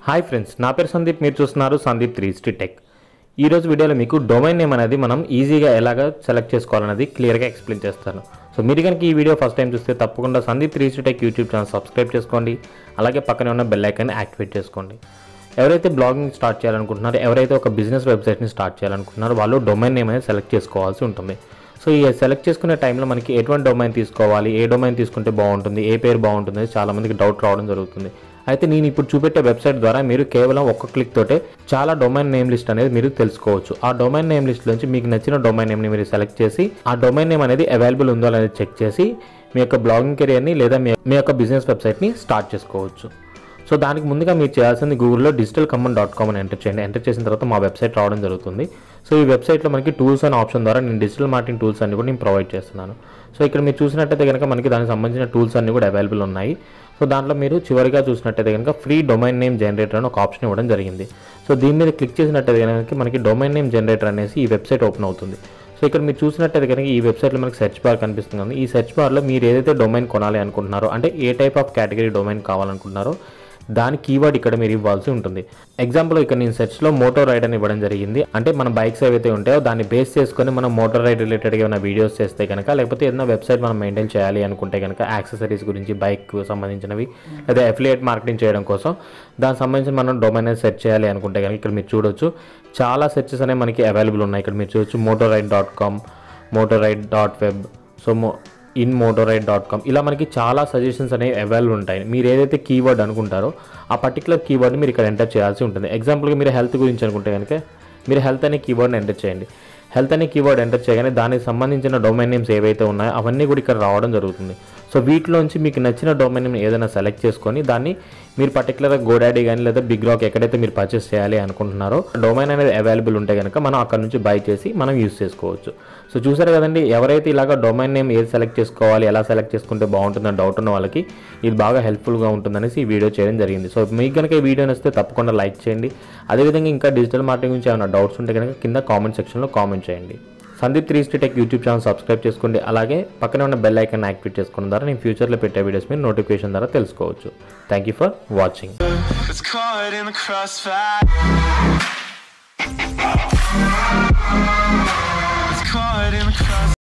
Hi friends నా పేరు సందీప్ మీరు చూస్తున్నారు సందీప్ త్రీ స్ట్రీ టెక్ ఈ రోజు వీడియోలో మీకు డొమైన్ నేమ్ అనేది మనం ఈజీగా ఎలాగ సెలెక్ట్ చేసుకోవాలనేది క్లియర్గా ఎక్స్ప్లెయిన్ చేస్తాను సో మీరు కనుక ఈ వీడియో ఫస్ట్ టైం చూస్తే తప్పకుండా సందీప్ త్రీ స్ట్రీ టెక్ యూట్యూబ్ ఛానల్ సబ్స్క్రైబ్ చేసుకోండి అలాగే పక్కనే ఉన్న బెల్ ఐకాన్ యాక్టివేట్ చేసుకోండి ఎవరైతే బ్లాగింగ్ స్టార్ట్ చేయాలనుకుంటున్నారో ఎవరైతే ఒక బిజినెస్ వెబ్సైట్ని స్టార్ట్ చేయాలనుకుంటున్నారో వాళ్ళు డొమైన్ నేమ్ అనేది సెలెక్ట్ చేసుకోవాల్సి ఉంటుంది సో ఈ సెలెక్ట్ చేసుకునే టైంలో మనకి ఎటువంటి డొమైన్ తీసుకోవాలి ఏ డొమైన్ తీసుకుంటే బాగుంటుంది ఏ పేరు బాగుంటుంది అనేది చాలా మందికి డౌట్ రావడం జరుగుతుంది అయితే నేను ఇప్పుడు చూపెట్టే వెబ్సైట్ ద్వారా మీరు కేవలం ఒక్క క్లిక్ తోటే చాలా డొమైన్ నేమ్ లిస్ట్ అనేది మీరు తెలుసుకోవచ్చు ఆ డొమైన్ నేమ్ లిస్ట్ నుంచి మీకు నచ్చిన డొమైన్ నేమ్ని మీరు సెలెక్ట్ చేసి ఆ డొమైన్ నేమ్ అనేది అవైలబుల్ ఉందో అనేది చెక్ చేసి మీ యొక్క బ్లాగింగ్ కెరియర్ని లేదా మీ మీ యొక్క బిజినెస్ వెబ్సైట్ని స్టార్ట్ చేసుకోవచ్చు సో దానికి ముందుగా మీరు చేయాల్సింది గూగుల్లో డిజిటల్ కమన్ డాట్ కామ్ అని ఎంటర్ చేయండి ఎంటర్ చేసిన తర్వాత మా వెబ్సైట్ రావడం జరుగుతుంది సో ఈ వెబ్సైట్లో మనకి టూల్స్ అనే ఆప్షన్ ద్వారా నేను డిజిటల్ మార్కెటింగ్ టూల్స్ అన్ని కూడా నేను ప్రొవైడ్ చేస్తున్నాను సో ఇక్కడ మీరు చూసినట్టయితే కనుక మనకి దానికి సంబంధించిన టూల్స్ అన్ని కూడా అవైలబుల్ ఉన్నాయి సో దాంట్లో మీరు చివరిగా చూసినట్టయితే కనుక ఫ్రీ డొమైన్ నేమ్ జనరేటర్ అని ఒక ఆప్షన్ ఇవ్వడం జరిగింది సో దీని మీద క్లిక్ చేసినట్టయితే కనుక మనకి డొమైన్ నేమ్ జనరేటర్ అనేసి ఈ వెబ్సైట్ ఓపెన్ అవుతుంది సో ఇక్కడ మీరు చూసినట్టయితే కనుక ఈ వెబ్సైట్లో మనకి సెర్చ్ బార్ కనిపిస్తుంది కదా. ఈ సెర్చ్ బార్లో మీరు ఏదైతే డొమైన్ కొనాలి అనుకుంటున్నారో అంటే ఏ టైప్ ఆఫ్ కేటగిరీ డొమైన్ కావాలనుకుంటున్నారో దాని కీవర్డ్ ఇక్కడ మీరు ఇవ్వాల్సి ఉంటుంది ఎగ్జాంపుల్ ఇక్కడ నేను సెర్చ్లో మోటార్ రైడ్ అని ఇవ్వడం జరిగింది అంటే మన బైక్స్ ఏవైతే ఉంటాయో దాన్ని బేస్ చేసుకొని మనం మోటార్ రైడ్ రిలేటెడ్గా ఏమైనా వీడియోస్ చేస్తే కనుక లేకపోతే ఏదైనా వెబ్సైట్ మనం మెయింటైన్ చేయాలి అనుకుంటే కనుక యాక్సెసరీస్ గురించి బైక్ సంబంధించినవి లేదా అఫిలియేట్ మార్కెటింగ్ చేయడం కోసం దానికి సంబంధించి మనం డొమైన్ సెర్చ్ చేయాలి అనుకుంటే కనుక ఇక్కడ మీరు చూడొచ్చు చాలా సెర్చెస్ అనేవి మనకి అవైలబుల్ ఉన్నాయి ఇక్కడ మీరు చూడొచ్చు motor ride dot com motor ride dot web so మో ఇన్ మోటోరైడ్ డాట్ కామ్ ఇలా మనకి చాలా సజెషన్స్ అనేవి అవైలబుల్ ఉంటాయి మీరు ఏదైతే కీవర్డ్ అనుకుంటారో ఆ పర్టికులర్ కీవర్డ్ని మీరు ఇక్కడ ఎంటర్ చేయాల్సి ఉంటుంది ఎగ్జాంపుల్గా మీరు హెల్త్ గురించి అనుకుంటే కనుక మీరు హెల్త్ అనే కీవర్డ్ని ఎంటర్ చేయండి హెల్త్ అనే కీవర్డ్ ఎంటర్ చేయగానే దానికి సంబంధించిన డొమైన్ నేమ్స్ ఏవైతే ఉన్నాయో అవన్నీ కూడా ఇక్కడ రావడం జరుగుతుంది సో వీటిలోంచి మీకు నచ్చిన డొమైన్ నేమ్ ఏదైనా సెలెక్ట్ చేసుకొని దాన్ని మీరు పర్టికులర్గా గోడాడీ కానీ లేదా బిగ్ రాక్ ఎక్కడైతే మీరు పర్చేస్ చేయాలి అనుకుంటున్నారో డొమైన్ అనేది అవైలబుల్ ఉంటే కనుక మనం అక్కడ నుంచి బై చేసి మనం యూస్ చేసుకోవచ్చు సో చూసారు కదండి ఎవరైతే ఇలాగ డొమైన్ నేమ్ ఏది సెలెక్ట్ చేసుకోవాలి ఎలా సెలెక్ట్ చేసుకుంటే బాగుంటుందని డౌట్ ఉన్న వాళ్ళకి ఇది బాగా హెల్ప్ఫుల్గా ఉంటుందనేసి ఈ వీడియో చేయడం జరిగింది సో మీకు కనుక ఈ వీడియో నచ్చితే తప్పకుండా లైక్ చేయండి అదేవిధంగా ఇంకా డిజిటల్ మార్కెటింగ్ గురించి ఏమైనా డౌట్స్ ఉంటే కనుక కింద కామెంట్ సెక్షన్లో కామెంట్ చేయండి సందీప్ త్రీ స్టీ టెక్ యూట్యూబ్ ఛానల్ సబ్స్క్రైబ్ చేసుకోండి అలాగే పక్కనే ఉన్న బెల్ ఐకాన్ యాక్టివేట్ చేసుకోవడం ద్వారా నేను ఫ్యూచర్లో పెట్టే వీడియోస్ మీరు నోటిఫికేషన్ ద్వారా తెలుసుకోవచ్చు thank you for watching It's caught in the crossfire. It's caught in the crossfire.